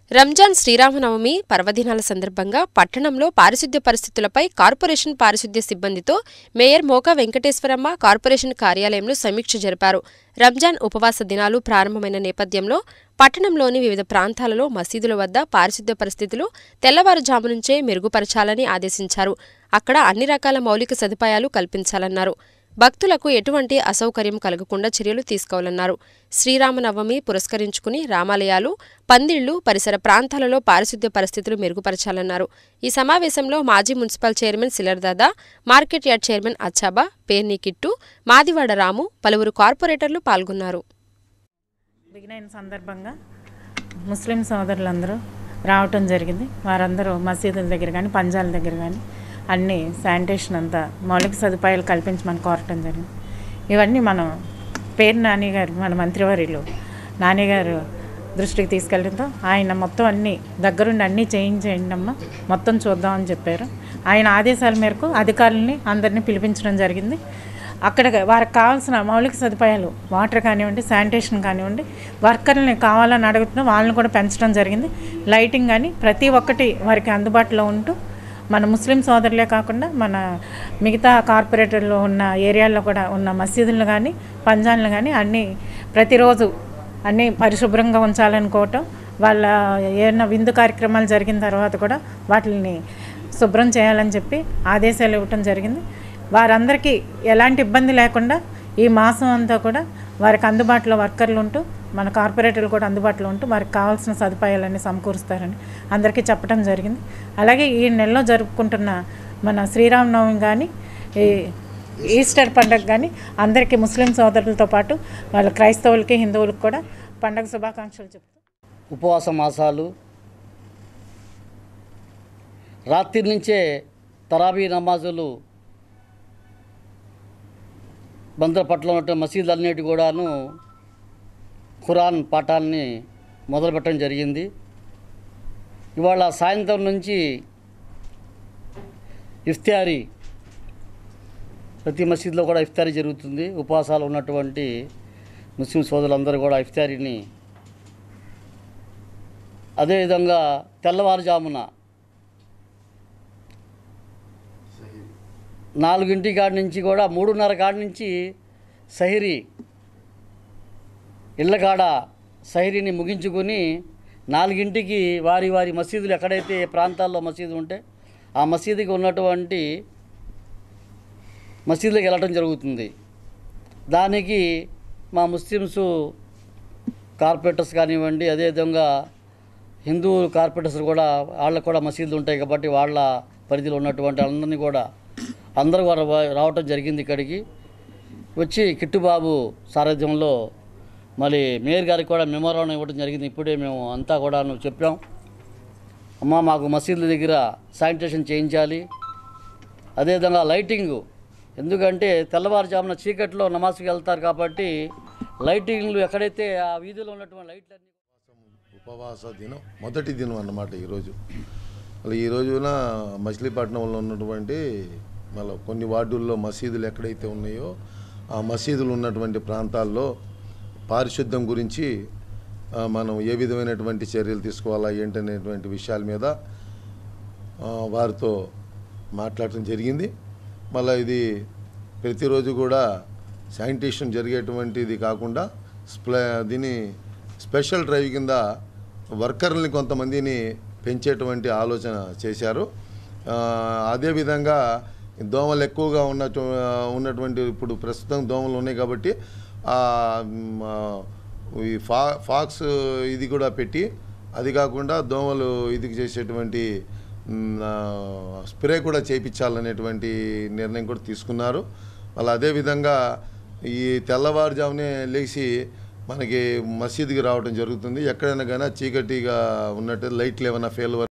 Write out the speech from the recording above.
రంజాన్ శ్రీరామనవమి పర్వదినాల సందర్భంగా పట్టణంలో పారిశుద్ధ్య పరిస్థితులపై కార్పొరేషన్ పారిశుద్ధ్య సిబ్బందితో మేయర్ మోకా వెంకటేశ్వరమ్మ కార్పొరేషన్ కార్యాలయంలో సమీక్ష జరిపారు రంజాన్ ఉపవాస దినాలు ప్రారంభమైన నేపథ్యంలో పట్టణంలోని వివిధ ప్రాంతాలలో మసీదుల వద్ద పారిశుద్ధ్య పరిస్థితులు తెల్లవారుజాము నుంచే మెరుగుపరచాలని ఆదేశించారు అక్కడ అన్ని రకాల మౌలిక సదుపాయాలు కల్పించాలన్నారు భక్తులకు ఎటువంటి అసౌకర్యం కలగకుండా చర్యలు తీసుకోవాలన్నారు శ్రీరామనవమి పురస్కరించుకుని రామాలయాలు పందిళ్లు పరిసర ప్రాంతాలలో పారిశుద్ధ్య పరిస్థితులు మెరుగుపరచాలన్నారు ఈ సమావేశంలో మాజీ మున్సిపల్ చైర్మన్ సిలర్దాదా మార్కెట్ యార్డ్ చైర్మన్ అచ్చాబా పేర్ని కిట్టు మాదివాడ రాము పలువురు కార్పొరేటర్లు పాల్గొన్నారు బిగిన్ అయిన సందర్భంగా ముస్లిం సోదరులందరూ రావటం జరిగింది వారందరూ మసీదుల దగ్గర కానీ పంజాల దగ్గర కానీ అన్ని శానిటేషన్ అంతా మౌలిక సదుపాయాలు కల్పించమని కోరటం జరిగింది ఇవన్నీ మనం పేరు నాని గారు మన మంత్రివర్యులు నాని గారు దృష్టికి తీసుకెళ్ళడంతో ఆయన మొత్తం అన్ని దగ్గరుండి అన్నీ చేయించేయండి అమ్మ మొత్తం చూద్దామని చెప్పారు ఆయన ఆదేశాల మేరకు అధికారులని అందరినీ పిలిపించడం జరిగింది అక్కడ వారికి కావాల్సిన మౌలిక సదుపాయాలు వాటర్ కానివ్వండి శానిటేషన్ కానివ్వండి వర్కర్ని కావాలని అడుగుతున్నా వాళ్ళని కూడా పెంచడం జరిగింది లైటింగ్ కానీ ప్రతి ఒక్కటి వారికి అందుబాటులో ఉంటూ మన ముస్లిం సోదరులే కాకుండా మన మిగతా కార్పొరేటర్లో ఉన్న ఏరియాల్లో కూడా ఉన్న మసీదులు కానీ పంజాన్లు కానీ అన్నీ ప్రతిరోజు అన్నీ పరిశుభ్రంగా ఉంచాలనుకోవటం వాళ్ళ ఏమైనా విందు కార్యక్రమాలు జరిగిన తర్వాత కూడా వాటిని శుభ్రం చేయాలని చెప్పి ఆదేశాలు ఇవ్వటం జరిగింది వారందరికీ ఎలాంటి ఇబ్బంది లేకుండా ఈ మాసం అంతా కూడా వారికి అందుబాటులో వర్కర్లు ఉంటూ మన కార్పొరేటర్లు కూడా అందుబాటులో ఉంటూ వారికి కావాల్సిన సదుపాయాలన్నీ సమకూరుస్తారని అందరికీ చెప్పడం జరిగింది అలాగే ఈ నెలలో జరుపుకుంటున్న మన శ్రీరామనవమి కానీ ఈ ఈస్టర్ పండగ కానీ అందరికీ ముస్లిం సోదరులతో పాటు వాళ్ళ క్రైస్తవులకి హిందువులకు కూడా పండగ శుభాకాంక్షలు చెప్తూ ఉపవాస మాసాలు రాత్రి నుంచే తరాబీ నమాజులు బందరపట్ల ఉన్న మసీదులన్నిటి కూడాను ఖురాన్ పాఠాన్ని మొదలుపెట్టడం జరిగింది ఇవాళ సాయంత్రం నుంచి ఇఫ్తారీ ప్రతి మసీదులో కూడా ఇఫ్తారీ జరుగుతుంది ఉపవాసాలు ఉన్నటువంటి ముస్లిం సోదరులందరూ కూడా ఇఫ్తారీని అదేవిధంగా తెల్లవారుజామున నాలుగింటి కాడి నుంచి కూడా మూడున్నర కాడి నుంచి సహిరి ఇళ్ళ కాడ సహిరిని ముగించుకొని నాలుగింటికి వారి వారి మసీదులు ఎక్కడైతే ఏ ప్రాంతాల్లో మసీదు ఉంటే ఆ మసీదుకి ఉన్నటువంటి మసీదులకు వెళ్ళటం జరుగుతుంది దానికి మా ముస్లిమ్స్ కార్పొరేటర్స్ కానివ్వండి అదేవిధంగా హిందూ కార్పొరేటర్స్ కూడా వాళ్ళకు కూడా మసీదులు ఉంటాయి కాబట్టి వాళ్ళ పరిధిలో ఉన్నటువంటి అందరినీ కూడా అందరూ కూడా రావటం జరిగింది ఇక్కడికి వచ్చి కిట్టుబాబు సారథ్యంలో మళ్ళీ మేయర్ గారికి కూడా మెమోరాండం ఇవ్వడం జరిగింది ఇప్పుడే మేము అంతా కూడా చెప్పాం అమ్మ మాకు మసీదుల దగ్గర శానిటేషన్ చేయించాలి అదేవిధంగా లైటింగ్ ఎందుకంటే తెల్లవారుజామున చీకట్లో నమాజ్కి వెళ్తారు కాబట్టి లైటింగ్లు ఎక్కడైతే ఆ వీధిలో ఉన్నటువంటి లైట్లన్నీ ఉపవాస దినం మొదటి దినం అన్నమాట ఈరోజు మళ్ళీ ఈ రోజున మచిలీపట్నంలో ఉన్నటువంటి మళ్ళీ కొన్ని వార్డుల్లో మసీదులు ఎక్కడైతే ఉన్నాయో ఆ మసీదులు ఉన్నటువంటి ప్రాంతాల్లో పారిశుద్ధ్యం గురించి ఆ, మనం ఏ విధమైనటువంటి చర్యలు తీసుకోవాలా ఏంటనేటువంటి విషయాల మీద ఆ, వారితో మాట్లాడటం జరిగింది మళ్ళీ ఇది ప్రతిరోజు కూడా శానిటేషన్ జరిగేటువంటిది కాకుండా స్ప్లే దీని స్పెషల్ డ్రైవ్ కింద వర్కర్లని కొంతమందిని పెంచేటువంటి ఆలోచన చేశారు ఆ, అదేవిధంగా దోమలు ఎక్కువగా ఉన్నటు ఉన్నటువంటి ఇప్పుడు ప్రస్తుతం దోమలు ఉన్నాయి కాబట్టి ఆ, మ్, ఆ, ఈ ఫా ఫాక్స్ ఇది కూడా పెట్టి అది కాకుండా దోమలు ఇది చేసేటువంటి మ్, ఆ, స్ప్రే కూడా చేయించాలనేటువంటి నిర్ణయం కూడా తీసుకున్నారు మళ్ళీ అదేవిధంగా ఈ తెల్లవారుజామునే లేచి మనకి మసీదుకి రావడం జరుగుతుంది ఎక్కడైనా కానీ చీకటిగా ఉన్నట్టు లైట్లు ఏమైనా ఫెయిల్